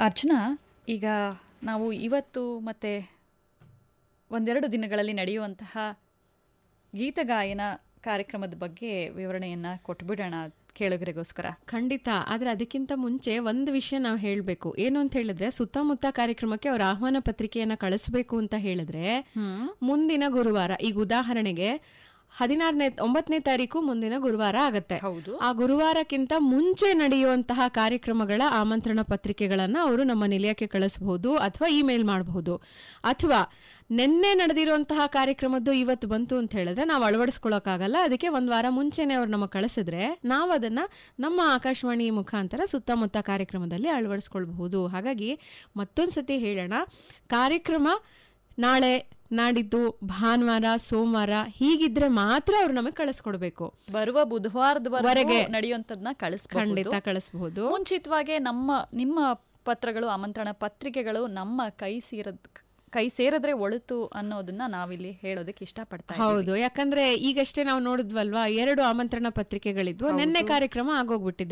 ಅರ್ಚನಾ ಈಗ ನಾವು ಇವತ್ತು ಮತ್ತೆ ಒಂದೆರಡು ದಿನಗಳಲ್ಲಿ ನಡೆಯುವಂತಹ ಗೀತಗಾಯನ ಕಾರ್ಯಕ್ರಮದ ಬಗ್ಗೆ ವಿವರಣೆಯನ್ನ ಕೊಟ್ಬಿಡೋಣ ಕೇಳುಗರಿಗೋಸ್ಕರ ಖಂಡಿತ ಆದ್ರೆ ಅದಕ್ಕಿಂತ ಮುಂಚೆ ಒಂದು ವಿಷಯ ನಾವು ಹೇಳಬೇಕು ಏನು ಅಂತ ಹೇಳಿದ್ರೆ ಸುತ್ತಮುತ್ತ ಕಾರ್ಯಕ್ರಮಕ್ಕೆ ಅವ್ರ ಆಹ್ವಾನ ಪತ್ರಿಕೆಯನ್ನ ಕಳಿಸ್ಬೇಕು ಅಂತ ಹೇಳಿದ್ರೆ ಮುಂದಿನ ಗುರುವಾರ ಈಗ ಉದಾಹರಣೆಗೆ ಹದಿನಾರನೇ ಒಂಬತ್ತನೇ ತಾರೀಕು ಮುಂದಿನ ಗುರುವಾರ ಆಗತ್ತೆ ಹೌದು ಆ ಗುರುವಾರಕ್ಕಿಂತ ಮುಂಚೆ ನಡೆಯುವಂತಹ ಕಾರ್ಯಕ್ರಮಗಳ ಆಮಂತ್ರಣ ಪತ್ರಿಕೆಗಳನ್ನ ಅವರು ನಮ್ಮ ನಿಲಯಕ್ಕೆ ಕಳಿಸಬಹುದು ಅಥವಾ ಇಮೇಲ್ ಮಾಡಬಹುದು ಅಥವಾ ನಿನ್ನೆ ನಡೆದಿರುವಂತಹ ಕಾರ್ಯಕ್ರಮದ್ದು ಇವತ್ತು ಬಂತು ಅಂತ ಹೇಳಿದ್ರೆ ನಾವು ಅಳವಡಿಸ್ಕೊಳಕ್ಕಾಗಲ್ಲ ಅದಕ್ಕೆ ಒಂದ್ ವಾರ ಮುಂಚೆನೆ ಅವ್ರು ನಮಗೆ ಕಳಿಸಿದ್ರೆ ನಾವು ಅದನ್ನ ನಮ್ಮ ಆಕಾಶವಾಣಿ ಮುಖಾಂತರ ಸುತ್ತಮುತ್ತ ಕಾರ್ಯಕ್ರಮದಲ್ಲಿ ಅಳವಡಿಸ್ಕೊಳ್ಬಹುದು ಹಾಗಾಗಿ ಮತ್ತೊಂದ್ಸತಿ ಹೇಳೋಣ ಕಾರ್ಯಕ್ರಮ ನಾಳೆ ನಾಡಿದ್ದು ಭಾನುವಾರ ಸೋಮವಾರ ಹೀಗಿದ್ರೆ ಮಾತ್ರ ಅವ್ರು ನಮಗೆ ಕಳಿಸ್ಕೊಡ್ಬೇಕು ಬರುವ ಬುಧವಾರದವರೆಗೆ ನಡೆಯುವಂತದ್ನ ಕಳಿಸ್ಬಹುದು ಖಂಡಿತ ಕಳಿಸಬಹುದು ಮುಂಚಿತವಾಗಿ ನಮ್ಮ ನಿಮ್ಮ ಪತ್ರಗಳು ಆಮಂತ್ರಣ ಪತ್ರಿಕೆಗಳು ನಮ್ಮ ಕೈ ಸೇರದ್ ಕೈ ಸೇರಿದ್ರೆ ಒಳಿತು ಅನ್ನೋದನ್ನ ನಾವಿಲ್ಲಿ ಹೇಳೋದಕ್ಕೆ ಇಷ್ಟಪಡ್ತಾ ಇದ್ದೀವಿ. ಹೌದು ಯಾಕಂದ್ರೆ ಈಗಷ್ಟೇ ನಾವು ನೋಡಿದ್ವಲ್ವಾ ಎರಡು ಆಮಂತ್ರಣ ಪತ್ರಿಕೆಗಳಿದ್ವು ನಿನ್ನೆ ಕಾರ್ಯಕ್ರಮ ಆಗೋಗ್ಬಿಟ್ಟಿದೆ